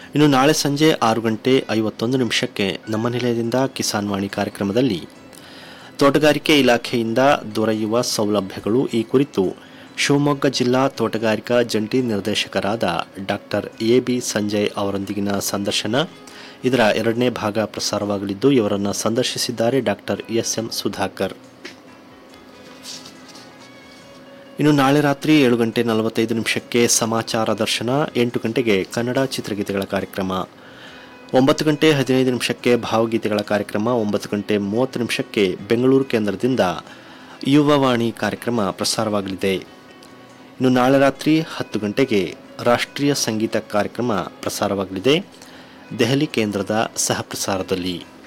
ಇನ್ನು ನಾಳೆ ಸಂಜೆ ಆರು ಗಂಟೆ ಐವತ್ತೊಂದು ನಿಮಿಷಕ್ಕೆ ನಮ್ಮ ನಿಲಯದಿಂದ ಕಿಸಾನ್ ವಾಣಿ ಕಾರ್ಯಕ್ರಮದಲ್ಲಿ ತೋಟಗಾರಿಕೆ ಇಲಾಖೆಯಿಂದ ದೊರೆಯುವ ಸೌಲಭ್ಯಗಳು ಈ ಕುರಿತು ಶಿವಮೊಗ್ಗ ಜಿಲ್ಲಾ ತೋಟಗಾರಿಕಾ ಜಂಟಿ ನಿರ್ದೇಶಕರಾದ ಡಾಕ್ಟರ್ ಎ ಬಿ ಸಂಜಯ್ ಅವರೊಂದಿಗಿನ ಸಂದರ್ಶನ ಇದರ ಎರಡನೇ ಭಾಗ ಪ್ರಸಾರವಾಗಲಿದ್ದು ಇವರನ್ನು ಸಂದರ್ಶಿಸಿದ್ದಾರೆ ಡಾಕ್ಟರ್ ಎಸ್ ಎಂ ಸುಧಾಕರ್ ಇನ್ನು ನಾಳೆ ರಾತ್ರಿ ಏಳು ಗಂಟೆ ನಲವತ್ತೈದು ನಿಮಿಷಕ್ಕೆ ಸಮಾಚಾರ ದರ್ಶನ ಎಂಟು ಗಂಟೆಗೆ ಕನ್ನಡ ಚಿತ್ರಗೀತೆಗಳ ಕಾರ್ಯಕ್ರಮ ಒಂಬತ್ತು ಗಂಟೆ ಹದಿನೈದು ನಿಮಿಷಕ್ಕೆ ಭಾವಗೀತೆಗಳ ಕಾರ್ಯಕ್ರಮ ಒಂಬತ್ತು ಗಂಟೆ ಮೂವತ್ತು ನಿಮಿಷಕ್ಕೆ ಬೆಂಗಳೂರು ಕೇಂದ್ರದಿಂದ ಯುವವಾಣಿ ಕಾರ್ಯಕ್ರಮ ಪ್ರಸಾರವಾಗಲಿದೆ ಇನ್ನು ನಾಳೆ ರಾತ್ರಿ ಹತ್ತು ಗಂಟೆಗೆ ರಾಷ್ಟ್ರೀಯ ಸಂಗೀತ ಕಾರ್ಯಕ್ರಮ ಪ್ರಸಾರವಾಗಲಿದೆ ದೆಹಲಿ ಕೇಂದ್ರದ ಸಹ ಪ್ರಸಾರದಲ್ಲಿ